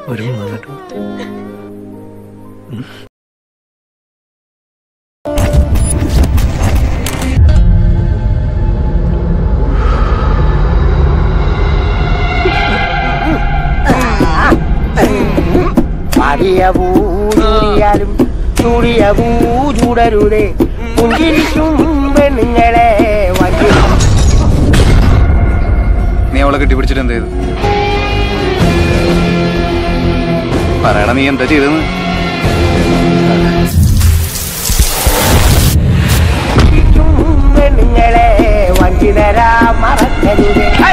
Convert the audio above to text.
ഒരു മൂന്നാട്ട് പാടിയ പൂ ചൂടിയാലും ചൂടിയ പൂ ചൂടരുതേ പുഞ്ചിരിക്കും പെണ്ണുങ്ങളെ വഞ്ചി നീ അവളെ കെട്ടിപ്പിടിച്ചിട്ട് എന്ത് ചെയ്തു പറയണ നീ എന്താ ചെയ്തെന്ന് പെണ്ണുങ്ങളെ വഞ്ചിതരാ മറക്കരുതേ